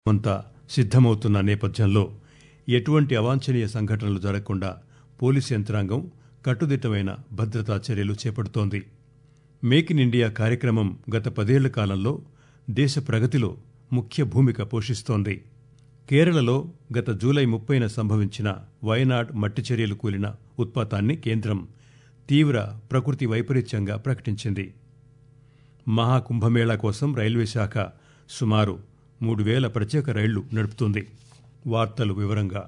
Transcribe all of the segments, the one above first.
అంతా సిద్దమవుతున్న నేపథ్యంలో ఎటువంటి అవాంఛనీయ సంఘటనలు జరగకుండా పోలీసు యంత్రాంగం కట్టుదిట్టమైన భద్రతా చర్యలు చేపడుతోంది మేక్ ఇన్ ఇండియా కార్యక్రమం గత పదేళ్ల కాలంలో దేశ ప్రగతిలో ముఖ్య భూమిక పోషిస్తోంది కేరళలో గత జూలై ముప్పైన సంభవించిన వయనాడ్ మట్టి చర్యలు కూలిన ఉత్పాతాన్ని కేంద్రం తీవ్ర ప్రకృతి వైపరీత్యంగా ప్రకటించింది మహాకుంభమేళా కోసం రైల్వే శాఖ సుమారు మూడు వేల ప్రత్యేక రైళ్లు నడుపుతుంది వార్తలు వివరంగా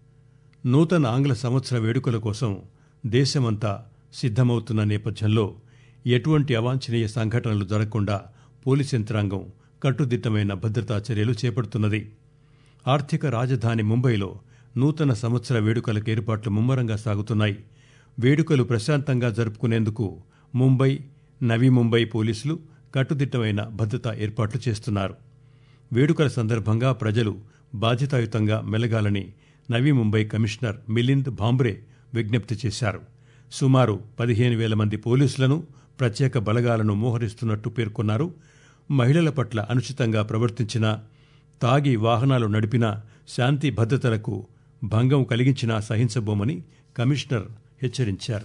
నూతన ఆంగ్ల సంవత్సర వేడుకల కోసం దేశమంతా సిద్దమవుతున్న నేపథ్యంలో ఎటువంటి అవాంఛనీయ సంఘటనలు జరగకుండా పోలీస్ యంత్రాంగం కట్టుదిట్టమైన భద్రతా చర్యలు చేపడుతున్నది ఆర్థిక రాజధాని ముంబైలో నూతన సంవత్సర వేడుకలకు ఏర్పాట్లు ముమ్మరంగా సాగుతున్నాయి వేడుకలు ప్రశాంతంగా జరుపుకునేందుకు ముంబై నవీ ముంబై పోలీసులు కట్టుదిట్టమైన భద్రతా ఏర్పాట్లు చేస్తున్నారు వేడుకల సందర్భంగా ప్రజలు బాధ్యతాయుతంగా మెలగాలని నవీ ముంబై కమిషనర్ మిలింద్ భాంబ్రే విజ్ఞప్తి చేశారు సుమారు పదిహేను వేల మంది పోలీసులను ప్రత్యేక బలగాలను మోహరిస్తున్నట్టు పేర్కొన్నారు మహిళల పట్ల అనుచితంగా ప్రవర్తించిన తాగి వాహనాలు నడిపినా శాంతి భద్రతలకు భంగం కలిగించినా సహించబోమని కమిషనర్ హెచ్చరించారు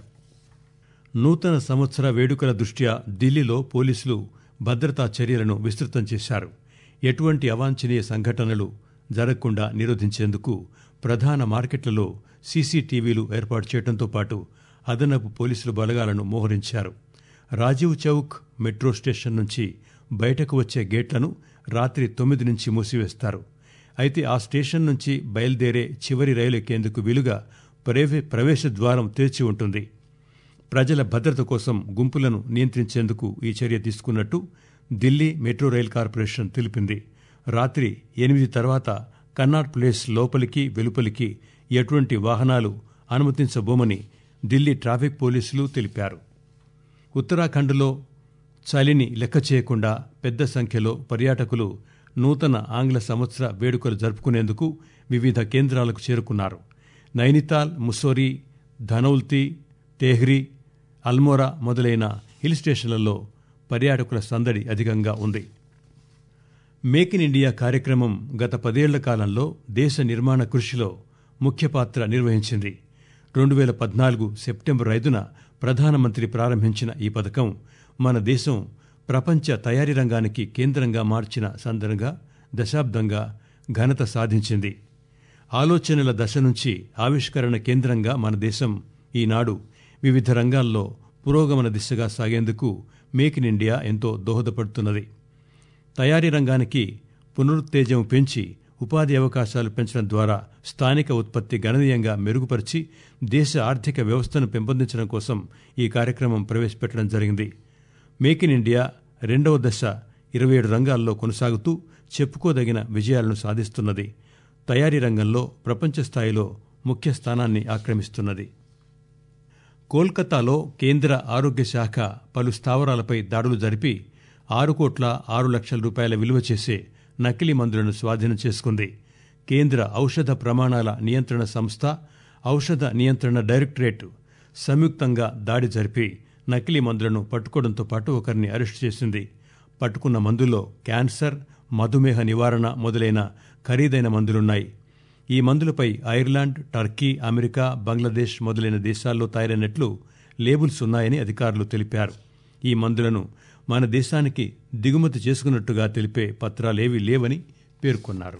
నూతన సంవత్సర వేడుకల దృష్ట్యా ఢిల్లీలో పోలీసులు భద్రతా చర్యలను విస్తృతం చేశారు ఎటువంటి అవాంఛనీయ సంఘటనలు జరగకుండా నిరోధించేందుకు ప్రధాన మార్కెట్లలో సీసీటీవీలు ఏర్పాటు చేయడంతో పాటు అదనపు పోలీసుల బలగాలను మోహరించారు రాజీవ్ చౌక్ మెట్రో స్టేషన్ నుంచి బయటకు వచ్చే గేట్లను రాత్రి తొమ్మిది నుంచి మూసివేస్తారు అయితే ఆ స్టేషన్ నుంచి బయలుదేరే చివరి రైలు ఎక్కేందుకు వీలుగా ప్రవే ప్రవేశ ద్వారం తెరిచి ఉంటుంది ప్రజల భద్రత కోసం గుంపులను నియంత్రించేందుకు ఈ చర్య తీసుకున్నట్టు ఢిల్లీ మెట్రో రైల్ కార్పొరేషన్ తెలిపింది రాత్రి ఎనిమిది తర్వాత కన్నాట్ ప్లేస్ లోపలికి వెలుపలికి ఎటువంటి వాహనాలు అనుమతించబోమని ఢిల్లీ ట్రాఫిక్ పోలీసులు తెలిపారు ఉత్తరాఖండ్లో చలిని లెక్క చేయకుండా పెద్ద సంఖ్యలో పర్యాటకులు నూతన ఆంగ్ల సంవత్సర వేడుకలు జరుపుకునేందుకు వివిధ కేంద్రాలకు చేరుకున్నారు నైనితాల్ ముస్సోరీ ధనౌల్తి తెహ్రీ అల్మోరా మొదలైన హిల్ స్టేషన్లలో పర్యాటకుల సందడి అధికంగా ఉంది మేక్ ఇన్ ఇండియా కార్యక్రమం గత పదేళ్ల కాలంలో దేశ నిర్మాణ కృషిలో ముఖ్య పాత్ర నిర్వహించింది రెండు వేల పద్నాలుగు సెప్టెంబర్ ఐదున ప్రధానమంత్రి ప్రారంభించిన ఈ పథకం మన దేశం ప్రపంచ తయారీ రంగానికి కేంద్రంగా మార్చిన సందర్భంగా దశాబ్దంగా ఘనత సాధించింది ఆలోచనల దశ నుంచి ఆవిష్కరణ కేంద్రంగా మన దేశం ఈనాడు వివిధ రంగాల్లో పురోగమన దిశగా సాగేందుకు మేక్ ఇన్ ఇండియా ఎంతో దోహదపడుతున్నది తయారీ రంగానికి పునరుత్తేజం పెంచి ఉపాధి అవకాశాలు పెంచడం ద్వారా స్థానిక ఉత్పత్తి గణనీయంగా మెరుగుపరిచి దేశ ఆర్థిక వ్యవస్థను పెంపొందించడం కోసం ఈ కార్యక్రమం ప్రవేశపెట్టడం జరిగింది మేక్ ఇన్ ఇండియా రెండవ దశ ఇరవై ఏడు రంగాల్లో కొనసాగుతూ చెప్పుకోదగిన విజయాలను సాధిస్తున్నది తయారీ రంగంలో ప్రపంచ స్థాయిలో ముఖ్య స్థానాన్ని ఆక్రమిస్తున్నది కోల్కతాలో కేంద్ర ఆరోగ్య శాఖ పలు స్థావరాలపై దాడులు జరిపి ఆరు కోట్ల ఆరు లక్షల రూపాయల విలువ చేసే నకిలీ మందులను స్వాధీనం చేసుకుంది కేంద్ర ఔషధ ప్రమాణాల నియంత్రణ సంస్థ ఔషధ నియంత్రణ డైరెక్టరేట్ సంయుక్తంగా దాడి జరిపి నకిలీ మందులను పట్టుకోవడంతో పాటు ఒకరిని అరెస్టు చేసింది పట్టుకున్న మందుల్లో క్యాన్సర్ మధుమేహ నివారణ మొదలైన ఖరీదైన మందులున్నాయి ఈ మందులపై ఐర్లాండ్ టర్కీ అమెరికా బంగ్లాదేశ్ మొదలైన దేశాల్లో తయారైనట్లు లేబుల్స్ ఉన్నాయని అధికారులు తెలిపారు ఈ మందులను మన దేశానికి దిగుమతి చేసుకున్నట్టుగా తెలిపే పత్రాలేవీ లేవని పేర్కొన్నారు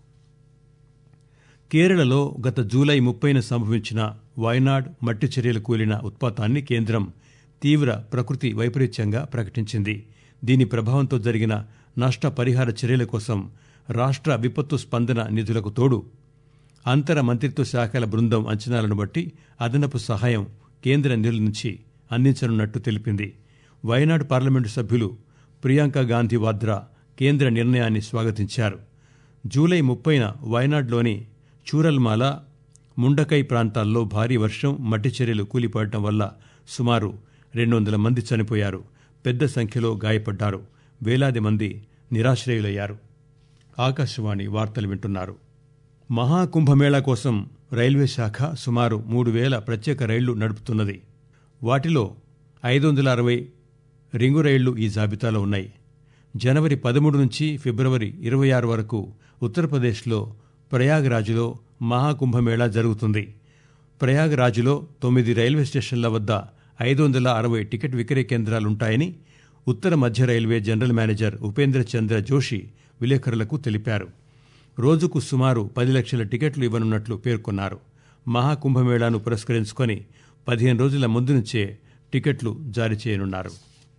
కేరళలో గత జూలై ముప్పైన సంభవించిన వాయనాడ్ మట్టి చర్యలు కూలిన ఉత్పాతాన్ని కేంద్రం తీవ్ర ప్రకృతి వైపరీత్యంగా ప్రకటించింది దీని ప్రభావంతో జరిగిన నష్ట పరిహార చర్యల కోసం రాష్ట్ర విపత్తు స్పందన నిధులకు తోడు అంతర మంత్రిత్వ శాఖల బృందం అంచనాలను బట్టి అదనపు సహాయం కేంద్ర నిధుల నుంచి అందించనున్నట్టు తెలిపింది వయనాడు పార్లమెంటు సభ్యులు ప్రియాంక గాంధీ వాద్రా కేంద్ర నిర్ణయాన్ని స్వాగతించారు జూలై ముప్పైన వయనాడ్లోని చూరల్మాల ముండకై ప్రాంతాల్లో భారీ వర్షం మట్టి చర్యలు కూలిపడటం వల్ల సుమారు రెండు వందల మంది చనిపోయారు పెద్ద సంఖ్యలో గాయపడ్డారు వేలాది మంది నిరాశ్రయులయ్యారు ఆకాశవాణి వార్తలు వింటున్నారు మహాకుంభమేళా కోసం రైల్వే శాఖ సుమారు మూడు వేల ప్రత్యేక రైళ్లు నడుపుతున్నది వాటిలో ఐదు వందల అరవై రింగు రైళ్లు ఈ జాబితాలో ఉన్నాయి జనవరి పదమూడు నుంచి ఫిబ్రవరి ఇరవై ఆరు వరకు ఉత్తరప్రదేశ్లో ప్రయాగ్రాజ్లో మహాకుంభమేళా జరుగుతుంది ప్రయాగ్రాజ్లో తొమ్మిది రైల్వే స్టేషన్ల వద్ద ఐదు వందల అరవై టికెట్ విక్రయ కేంద్రాలుంటాయని ఉత్తర మధ్య railway general manager Upendra Chandra Joshi విలేకరులకు తెలిపారు రోజుకు సుమారు పది లక్షల టికెట్లు ఇవ్వనున్నట్లు పేర్కొన్నారు మహాకుంభమేళాను పురస్కరించుకొని పదిహేను రోజుల ముందు నుంచే టికెట్లు జారీ చేయనున్నారు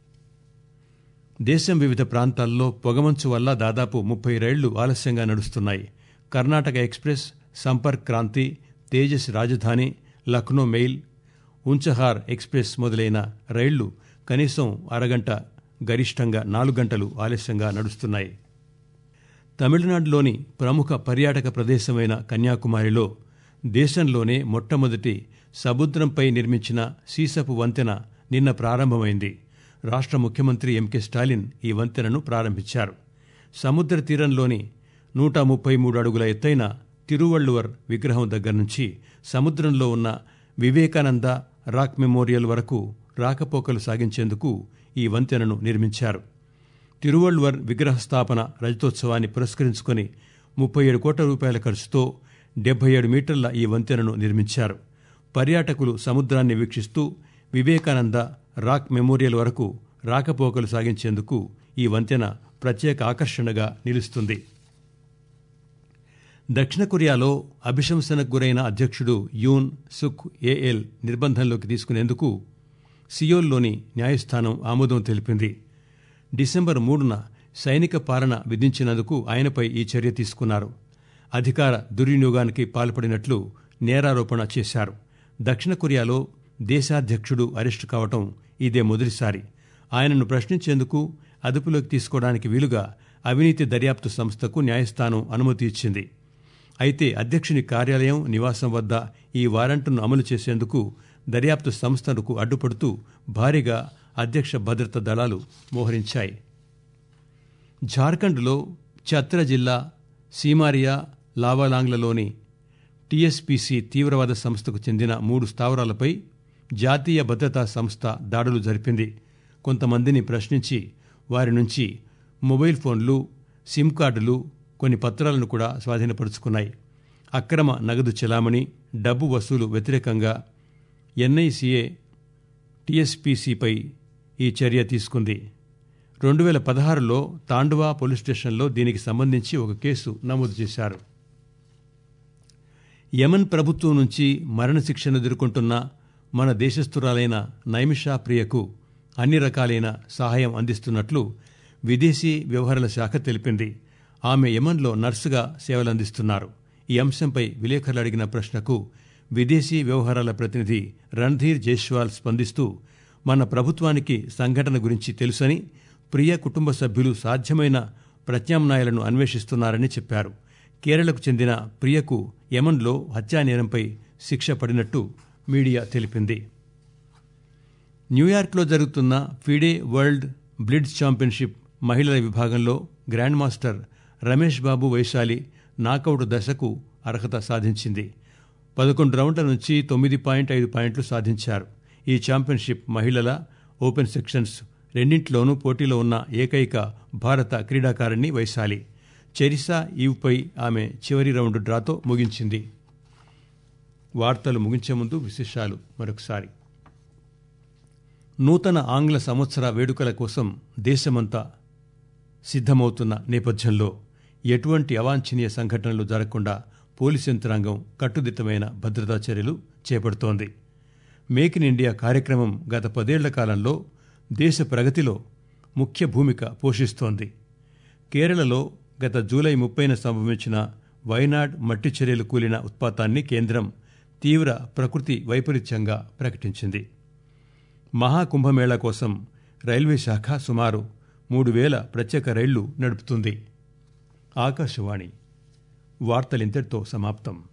దేశం వివిధ ప్రాంతాల్లో పొగమంచు వల్ల దాదాపు ముప్పై రైళ్లు ఆలస్యంగా నడుస్తున్నాయి Karnataka express Sampark Kranti Tejas Rajdhani Lucknow mail ఉంచహార్ express మొదలైన రైళ్లు కనీసం అరగంట గరిష్టంగా నాలుగు గంటలు ఆలస్యంగా నడుస్తున్నాయి తమిళనాడులోని ప్రముఖ పర్యాటక ప్రదేశమైన కన్యాకుమారిలో దేశంలోనే మొట్టమొదటి సముద్రంపై నిర్మించిన సీసపు వంతెన నిన్న ప్రారంభమైంది రాష్ట్ర ముఖ్యమంత్రి ఎంకే స్టాలిన్ ఈ వంతెనను ప్రారంభించారు సముద్ర తీరంలోని నూట ముప్పై మూడు అడుగుల ఎత్తైన తిరువళ్లువర్ విగ్రహం దగ్గర నుంచి సముద్రంలో ఉన్న వివేకానంద రాక్ మెమోరియల్ వరకు రాకపోకలు సాగించేందుకు ఈ వంతెనను నిర్మించారు తిరువళ్లువర్ విగ్రహ స్థాపన రజతోత్సవాన్ని పురస్కరించుకొని ముప్పై ఏడు కోట్ల రూపాయల ఖర్చుతో డెబ్బై ఏడు మీటర్ల ఈ వంతెనను నిర్మించారు పర్యాటకులు సముద్రాన్ని వీక్షిస్తూ వివేకానంద రాక్ మెమోరియల్ వరకు రాకపోకలు సాగించేందుకు ఈ వంతెన ప్రత్యేక ఆకర్షణగా నిలుస్తుంది దక్షిణ కొరియాలో అభిశంసనకు గురైన అధ్యక్షుడు యూన్ సుక్ ఏఎల్ నిర్బంధంలోకి తీసుకునేందుకు సియోల్లోని న్యాయస్థానం ఆమోదం తెలిపింది డిసెంబర్ మూడున సైనిక పాలన విధించినందుకు ఆయనపై ఈ చర్య తీసుకున్నారు అధికార దుర్వినియోగానికి పాల్పడినట్లు నేరారోపణ చేశారు దక్షిణ కొరియాలో దేశాధ్యక్షుడు అరెస్టు కావటం ఇదే మొదటిసారి ఆయనను ప్రశ్నించేందుకు అదుపులోకి తీసుకోవడానికి వీలుగా అవినీతి దర్యాప్తు సంస్థకు న్యాయస్థానం అనుమతి ఇచ్చింది అయితే అధ్యక్షుని కార్యాలయం నివాసం వద్ద ఈ వారంట్ను అమలు చేసేందుకు దర్యాప్తు సంస్థలకు అడ్డుపడుతూ భారీగా అధ్యక్ష భద్రత దళాలు మోహరించాయి జార్ఖండ్లో ఛత్ర జిల్లా సీమారియా లావాలాంగ్లలోని టీఎస్పీసీ తీవ్రవాద సంస్థకు చెందిన మూడు స్థావరాలపై జాతీయ భద్రతా సంస్థ దాడులు జరిపింది కొంతమందిని ప్రశ్నించి వారి నుంచి మొబైల్ ఫోన్లు సిమ్ కార్డులు కొన్ని పత్రాలను కూడా స్వాధీనపరుచుకున్నాయి అక్రమ నగదు చెలామణి డబ్బు వసూలు వ్యతిరేకంగా ఎన్ఐసిఏ టీఎస్పీసీపై ఈ చర్య తీసుకుంది రెండు వేల పదహారులో తాండువా పోలీస్ స్టేషన్లో దీనికి సంబంధించి ఒక కేసు నమోదు చేశారు యమన్ ప్రభుత్వం నుంచి మరణశిక్షను ఎదుర్కొంటున్న మన దేశస్థురాలైన నైమిషా ప్రియకు అన్ని రకాలైన సహాయం అందిస్తున్నట్లు విదేశీ వ్యవహారాల శాఖ తెలిపింది ఆమె యమన్లో నర్సుగా సేవలందిస్తున్నారు ఈ అంశంపై విలేకరులు అడిగిన ప్రశ్నకు విదేశీ వ్యవహారాల ప్రతినిధి రణ్ధీర్ జైస్వాల్ స్పందిస్తూ మన ప్రభుత్వానికి సంఘటన గురించి తెలుసని ప్రియ కుటుంబ సభ్యులు సాధ్యమైన ప్రత్యామ్నాయాలను అన్వేషిస్తున్నారని చెప్పారు కేరళకు చెందిన ప్రియకు యమన్లో హత్యానేరంపై శిక్ష పడినట్టు మీడియా తెలిపింది న్యూయార్క్లో జరుగుతున్న ఫిడే వరల్డ్ బ్లిడ్స్ ఛాంపియన్షిప్ మహిళల విభాగంలో grandmaster Ramesh Babu Vaishali knockout దశకు అర్హత సాధించింది పదకొండు రౌండ్ల నుంచి తొమ్మిది పాయింట్ ఐదు పాయింట్లు సాధించారు ఈ ఛాంపియన్షిప్ మహిళల ఓపెన్ సెక్షన్స్ రెండింటిలోనూ పోటీలో ఉన్న ఏకైక భారత క్రీడాకారిణి వైశాలి చెరిసా ఈవ్పై ఆమె చివరి రౌండ్ డ్రాతో ముగించింది వార్తలు ముగించే ముందు విశేషాలు మరొకసారి నూతన ఆంగ్ల సంవత్సర వేడుకల కోసం దేశమంతా సిద్ధమవుతున్న నేపథ్యంలో ఎటువంటి అవాంఛనీయ సంఘటనలు జరగకుండా పోలీసు యంత్రాంగం కట్టుదిట్టమైన భద్రతా చర్యలు చేపడుతోంది మేక్ ఇన్ ఇండియా కార్యక్రమం గత పదేళ్ల కాలంలో దేశ ప్రగతిలో ముఖ్య భూమిక పోషిస్తోంది కేరళలో గత జూలై ముప్పైన సంభవించిన వైనాడ్ మట్టి చర్యలు కూలిన ఉత్పాతాన్ని కేంద్రం తీవ్ర ప్రకృతి వైపరీత్యంగా ప్రకటించింది మహాకుంభమేళా కోసం రైల్వే శాఖ సుమారు మూడు వేల ప్రత్యేక రైళ్లు నడుపుతుంది ఆకాశవాణి వార్తలింతటితో సమాప్తం